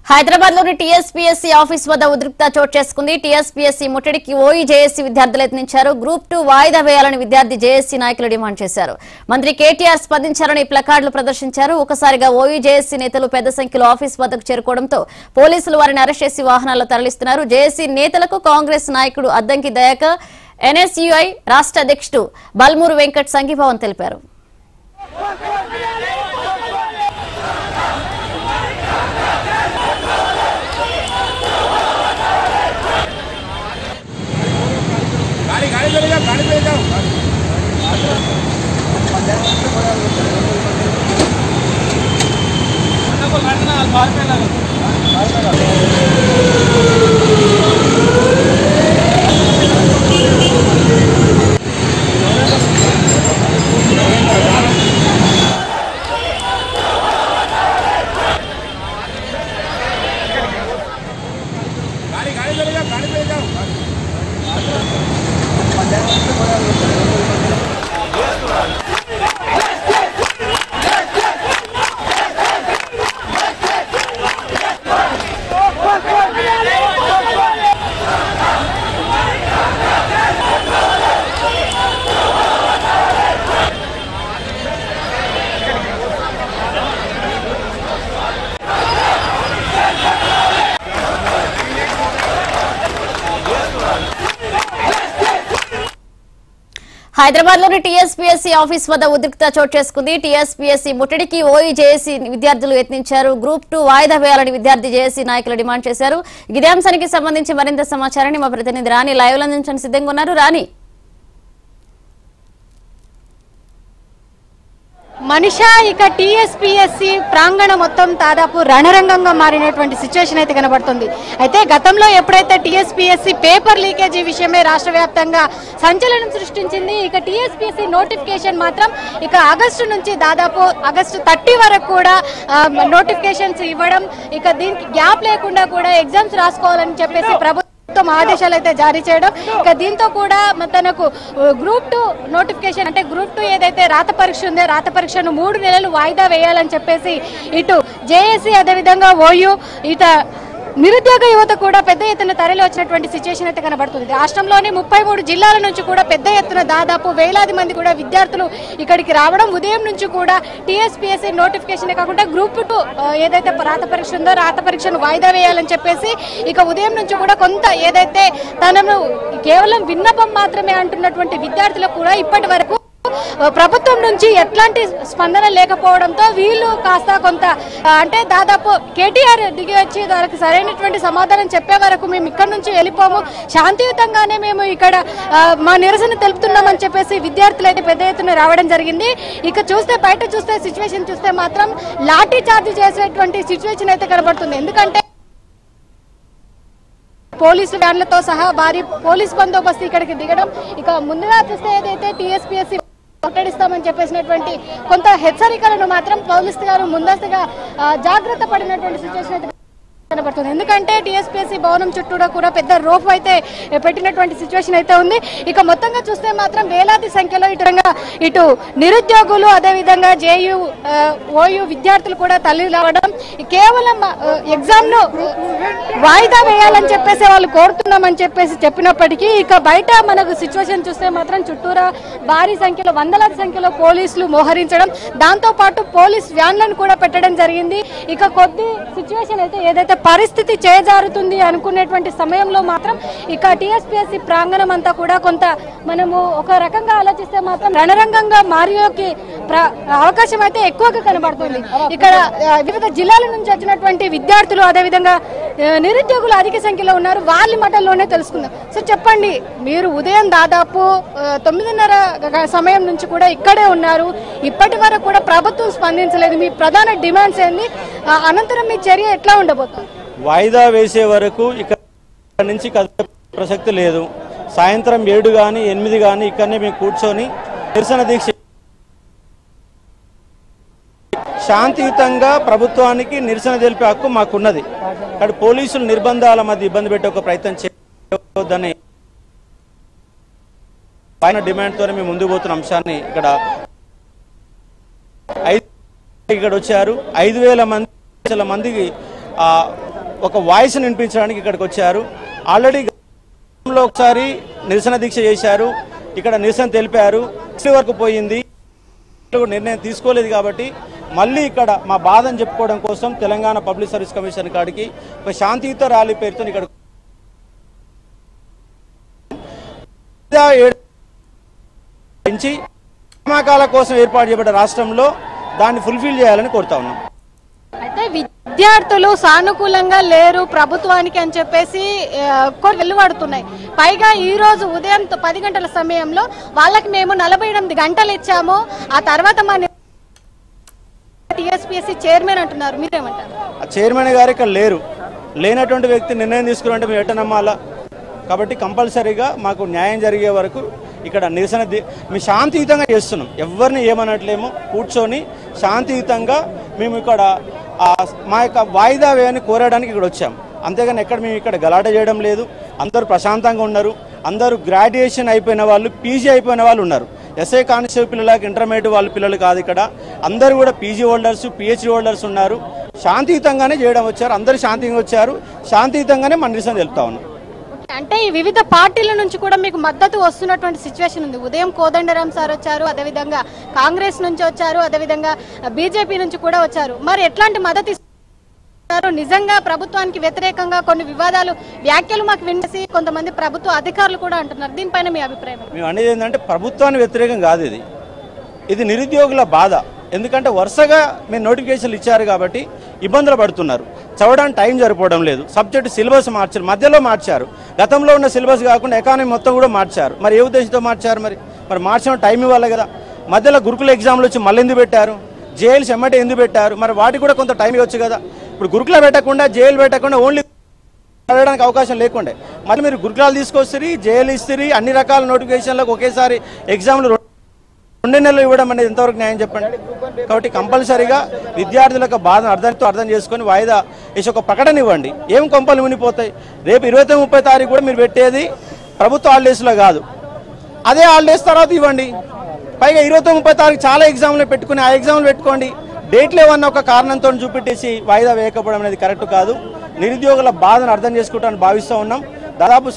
హైదరాబాద్ లోని TSPSC office వద్ద ఉద్రిక్త చోటు చేసుకుంది టీఎస్పీఎస్సీ ముట్టడికి ఓయి జేఏసీ విద్యార్థులు యత్నించారు గ్రూప్ టూ వాయిదా వేయాలని విద్యార్థి జేఏసీ నాయకులు డిమాండ్ చేశారు మంత్రి కేటీఆర్ స్పందించారని ప్లకార్డులు ప్రదర్శించారు ఒకసారిగా ఓయి జేఏసీ నేతలు పెద్ద సంఖ్యలో ఆఫీస్ వద్దకు చేరుకోవడంతో పోలీసులు వారిని అరెస్ట్ చేసి వాహనాల్లో తరలిస్తున్నారు జేఏసీ నేతలకు కాంగ్రెస్ నాయకుడు అద్దంకి దయాకర్ ఎన్ఎస్యుఐ రాష్ట్ర అధ్యక్షుడు బల్మూరు వెంకట్ సంఘీభావం తెలిపారు गाड़ी गाड़ी चले जाओ गाड़ी पे जाओ गाड़ी गाड़ी चले जाओ गाड़ी पे जाओ హైదరాబాద్ లోని టీఎస్పీఎస్సీ ఆఫీస్ వద్ద ఉద్రిక్త చోటు చేసుకుంది టీఎస్పీఎస్సీ ముట్టడికి ఓయి జేఏసీ విద్యార్థులు యత్నించారు గ్రూప్ టూ వాయిదా వేయాలని విద్యార్థి జేఏసీ నాయకులు డిమాండ్ చేశారు ఇదే అంశానికి సంబంధించి మరింత సమాచారాన్ని మా ప్రతినిధి రాణి లైవ్ లో అందించడానికి సిద్ధంగా ఉన్నారు రాణి మనిషా ఇక టీఎస్పీఎస్సీ ప్రాంగణం మొత్తం దాదాపు రణరంగంగా మారినటువంటి సిచ్యువేషన్ అయితే కనబడుతుంది అయితే గతంలో ఎప్పుడైతే టీఎస్పీఎస్సీ పేపర్ లీకేజీ విషయమే రాష్ట్ర వ్యాప్తంగా సంచలనం సృష్టించింది ఇక టీఎస్పీఎస్సీ నోటిఫికేషన్ మాత్రం ఇక ఆగస్టు నుంచి దాదాపు ఆగస్టు థర్టీ వరకు కూడా నోటిఫికేషన్స్ ఇవ్వడం ఇక దీనికి గ్యాప్ లేకుండా కూడా ఎగ్జామ్స్ రాసుకోవాలని చెప్పేసి ప్రభుత్వం ప్రభుత్వం ఆదేశాలు అయితే జారీ చేయడం ఇక దీంతో కూడా మ- తనకు గ్రూప్ టూ నోటిఫికేషన్ అంటే గ్రూప్ టూ ఏదైతే రాత పరీక్ష ఉందో రాత పరీక్షను మూడు నెలలు వాయిదా వేయాలని చెప్పేసి ఇటు జేఏసీ అదేవిధంగా ఓయూ ఇట నిరుద్యోగ యువత కూడా పెద్ద ఎత్తున తరలి వచ్చినటువంటి సిచ్యువేషన్ అయితే కనబడుతుంది రాష్ట్రంలోని ముప్పై మూడు జిల్లాల నుంచి కూడా పెద్ద ఎత్తున దాదాపు వేలాది మంది కూడా విద్యార్థులు ఇక్కడికి రావడం ఉదయం నుంచి కూడా టీఎస్పీఎస్సీ నోటిఫికేషన్ కాకుండా గ్రూప్ టూ ఏదైతే రాత పరీక్ష ఉందో రాత పరీక్షను వాయిదా వేయాలని చెప్పేసి ఇక ఉదయం నుంచి కూడా కొంత ఏదైతే తనను కేవలం విన్నపం మాత్రమే అంటున్నటువంటి విద్యార్థులకు కూడా ఇప్పటి వరకు ప్రభుత్వం నుంచి ఎట్లాంటి స్పందన లేకపోవడంతో వీళ్ళు కాస్త కొంత ఆ, అంటే దాదాపు కేటీఆర్ దిగి వచ్చి దానికి సరైనటువంటి సమాధానం చెప్పే వరకు మేము ఇక్కడ నుంచి వెళ్ళిపోము శాంతియుతంగానే మేము ఇక్కడ ఆ, మా నిరసన తెలుపుతున్నామని చెప్పేసి విద్యార్థులు అయితే పెద్ద ఎత్తున రావడం జరిగింది ఇక చూస్తే బయట చూస్తే సిచ్యువేషన్ చూస్తే మాత్రం లాఠీ చార్జ్ చేసేటువంటి సిచ్యువేషన్ అయితే కనబడుతుంది ఎందుకంటే పోలీసు వ్యాన్లతో సహా భారీ పోలీస్ బందోబస్తు ఇక్కడికి దిగడం ఇక ముందుగా చూస్తే ఏదైతే టీఎస్పీఎస్సీ ముట్టడిస్తామని చెప్పేసినటువంటి కొంత హెచ్చరికలను మాత్రం పోలీసు గారు ముందస్తుగా ఆ, జాగ్రత్త పడినటువంటి సిచ్యువేషన్ అయితే కనబడుతుంది ఎందుకంటే టీఎస్పీఎస్సీ భవనం చుట్టూరా కూడా పెద్ద రోప్ అయితే పెట్టినటువంటి సిచ్యువేషన్ అయితే ఉంది ఇక మొత్తంగా చూస్తే మాత్రం వేలాది సంఖ్యలో ఇటు రంగా ఇటు నిరుద్యోగులు అదేవిధంగా జేయు ఓయు విద్యార్థులు కూడా తల్లి రావడం కేవలం ఎగ్జామ్ ను వాయిదా వేయాలని చెప్పేసి వాళ్ళు కోరుతున్నామని చెప్పేసి చెప్పినప్పటికీ ఇక బయట మనకు సిచ్యువేషన్ చూస్తే మాత్రం చుట్టూరా భారీ సంఖ్యలో వందలాది సంఖ్యలో పోలీసులు మోహరించడం దాంతో పాటు పోలీస్ వ్యాన్లను కూడా పెట్టడం జరిగింది ఇక కొద్ది సిచ్యువేషన్ అయితే ఏదైతే పరిస్థితి చేజారుతుంది అనుకునేటువంటి సమయంలో మాత్రం ఇక టీఎస్పీఎస్సీ ప్రాంగణం అంతా కూడా కొంత మనము ఒక రకంగా ఆలోచిస్తే మాత్రం రణరంగంగా మారియోకి ప్ర- అవకాశం అయితే ఎక్కువగా కనబడుతుంది ఇక్కడ ఆ, వివిధ జిల్లాల నుంచి వచ్చినటువంటి విద్యార్థులు అదేవిధంగా ఆ, నిరుద్యోగులు అధిక సంఖ్యలో ఉన్నారు వాళ్ళ మాటల్లోనే తెలుసుకుందాం సో చెప్పండి మీరు ఉదయం దాదాపు ఆ, తొమ్మిదిన్నర గ- సమయం నుంచి కూడా ఇక్కడే ఉన్నారు ఇప్పటి వరకు కూడా ప్రభుత్వం స్పందించలేదు మీ ప్రధాన డిమాండ్స్ ఏంది ఆ, అనంతరం మీ చర్య ఎట్లా ఉండబోతుంది వాయిదా వేసే వరకు ఇక్కడ నుంచి కదిలే ప్రసక్తి లేదు సాయంత్రం ఏడు కానీ ఎనిమిది కానీ ఇక్కడనే మేము కూర్చొని నిరసన దీక్ష శాంతియుతంగా ప్రభుత్వానికి నిరసన తెలిపే హక్కు మాకున్నది ఇక్కడ పోలీసులు నిర్బంధాల మధ్య ఇబ్బంది పెట్టే ఒక ప్రయత్నం చేయవద్దని పైన డిమాండ్తోనే మేము ముందుకు పోతున్న అంశాన్ని ఇక్కడ ఐదు ఇక్కడ వచ్చారు ఐదు వేల మంది లక్షల మందికి ఆ ఒక వాయిస్ వినిపించడానికి ఇక్కడికి వచ్చారు ఆల్రెడీ గతంలో ఒకసారి నిరసన దీక్ష చేశారు ఇక్కడ నిరసన తెలిపారు ఇప్పటి వరకు పోయింది కూడా నిర్ణయం తీసుకోలేదు కాబట్టి మళ్ళీ ఇక్కడ మా బాధను చెప్పుకోవడం కోసం తెలంగాణ పబ్లిక్ సర్వీస్ కమిషన్ కాడికి ఒక శాంతియుత ర్యాలీ పేరుతో ఇక్కడ ఏడు నుంచి నియామకాల కోసం ఏర్పాటు చేయబడ్డ రాష్ట్రంలో దాన్ని ఫుల్ఫిల్ చేయాలని కోరుతా ఉన్నాం అయితే విద్యార్థులు సానుకూలంగా లేరు ప్రభుత్వానికి అని చెప్పేసి ఆ, కొన్ని వెలువడుతున్నాయి పైగా ఈ రోజు ఉదయం త- పది గంటల సమయంలో వాళ్ళకి మేము నలభై ఎనిమిది గంటలు ఇచ్చాము ఆ తర్వాత మా టీఎస్పీఎస్సీ చైర్మన్ అంటున్నారు మీరేమంటారు ఆ చైర్మన్ గారు ఇక్కడ లేరు లేనటువంటి వ్యక్తి నిర్ణయం తీసుకున్నట్టు మేము ఎట్ట నమ్మాలా కాబట్టి కంపల్సరీగా మాకు న్యాయం జరిగే వరకు ఇక్కడ నిరసన ది- మేము శాంతియుతంగా చేస్తున్నాం ఎవరిని ఏమనట్లేము కూర్చొని శాంతియుతంగా మేము ఇక్కడ ఆ మా యొక్క వాయిదా వేయని కోరడానికి ఇక్కడ వచ్చాం అంతేగాని ఎక్కడ మేము ఇక్కడ గలాట చేయడం లేదు అందరూ ప్రశాంతంగా ఉన్నారు అందరూ గ్రాడ్యుయేషన్ అయిపోయిన వాళ్ళు పీజీ అయిపోయిన వాళ్ళు ఉన్నారు ఎస్ఐ కానిస్టేబుల్ పిల్లలకి ఇంటర్మీడియట్ వాళ్ళ పిల్లలు కాదు ఇక్కడ అందరూ కూడా పీజీ హోల్డర్స్ పిహెచ్డి హోల్డర్స్ ఉన్నారు శాంతియుతంగానే చేయడం వచ్చారు అందరూ శాంతిగా వచ్చారు శాంతియుతంగానే మన నిరసన తెలుపుతా ఉన్నాం ఓకే, అంటే ఈ వివిధ పార్టీల నుంచి కూడా మీకు మద్దతు వస్తున్నటువంటి సిచ్యువేషన్ ఉంది ఉదయం కోదండరాం సార్ వచ్చారు అదేవిధంగా కాంగ్రెస్ నుంచి వచ్చారు అదేవిధంగా బీజేపీ నుంచి కూడా వచ్చారు మరి ఎట్లాంటి మద్దతు ఇస్తున్నారు నిజంగా ప్రభుత్వానికి వ్యతిరేకంగా కొన్ని వివాదాలు వ్యాఖ్యలు మాకు వినేసి కొంతమంది ప్రభుత్వ అధికారులు కూడా అంటున్నారు దీనిపైన మీ అభిప్రాయం ఏంటి? మేము అనేది ఏంటంటే ప్రభుత్వానికి వ్యతిరేకం కాదు ఇది ఇది నిరుద్యోగుల బాధ ఎందుకంటే వరుసగా మీరు నోటిఫికేషన్లు ఇచ్చారు కాబట్టి ఇబ్బందులు పడుతున్నారు చదవడానికి టైం సరిపోవడం లేదు సబ్జెక్ట్ సిలబస్ మార్చారు మధ్యలో మార్చారు గతంలో ఉన్న సిలబస్ కాకుండా ఎకానమీ మొత్తం కూడా మార్చారు మరి ఏ ఉద్దేశంతో మార్చారు మరి మరి మార్చిన టైం ఇవ్వాలి కదా మధ్యలో గురుకుల ఎగ్జామ్లు వచ్చి మళ్ళీ ఎందుకు పెట్టారు జైలు ఎమ్మటే ఎందుకు పెట్టారు మరి వాటికి కూడా కొంత టైం ఇవ్వచ్చు కదా ఇప్పుడు గురుకుల పెట్టకుండా జైలు పెట్టకుండా ఓన్లీ అడగడానికి అవకాశం లేకుండే మరి మీరు గురుకులాలు తీసుకొస్తారు జైలు ఇస్తారు అన్ని రకాల నోటిఫికేషన్లకు ఒకేసారి ఎగ్జామ్లు రెండు రెండు నెలలు ఇవ్వడం అనేది ఎంతవరకు న్యాయం చెప్పండి కాబట్టి కంపల్సరీగా విద్యార్థుల యొక్క బాధను అర్థంతో అర్థం చేసుకొని వాయిదా వేసి ఒక ప్రకటన ఇవ్వండి ఏం కొంపలు మునిపోతాయి రేపు ఇరవై తొమ్మిది ముప్పై తారీఖు కూడా మీరు పెట్టేది ప్రభుత్వ హాలిడేస్లో కాదు అదే హాలిడేస్ తర్వాత ఇవ్వండి పైగా ఇరవై తొమ్మిది ముప్పై తారీఖు చాలా ఎగ్జామ్లు పెట్టుకుని ఆ ఎగ్జామ్లు పెట్టుకోండి డేట్లు ఏమన్నా ఒక కారణంతో చూపెట్టేసి వాయిదా వేయకపోవడం అనేది కరెక్ట్ కాదు నిరుద్యోగుల బాధను అర్థం చేసుకుంటామని భావిస్తూ ఉన్నాం దాదాపు